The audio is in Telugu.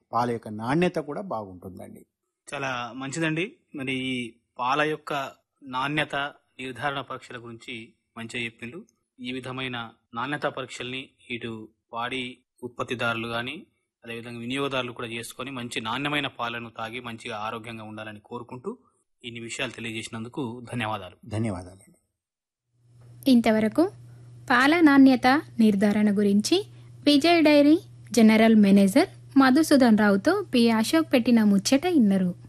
పాల యొక్క నాణ్యత కూడా బాగుంటుందండి చాలా మంచిదండి మరి ఈ పాల యొక్క నాణ్యత నిర్ధారణ పరీక్షల గురించి మంచిగా చెప్పిండ్రు ఈ విధమైన నాణ్యత పరీక్షల్ని ఇటు పాడి ఉత్పత్తిదారులు కానీ అదేవిధంగా వినియోగదారులు కూడా చేసుకొని మంచి నాణ్యమైన పాలను తాగి మంచిగా ఆరోగ్యంగా ఉండాలని కోరుకుంటూ ఇన్ని విషయాలు తెలియజేసినందుకు ధన్యవాదాలు ధన్యవాదాలండి ఇంతవరకు పాల నాణ్యత నిర్ధారణ గురించి Vijay dairy general manager Madhusudan రావుతో పి అశోక్ పెట్టిన ముచ్చట ఇన్నరు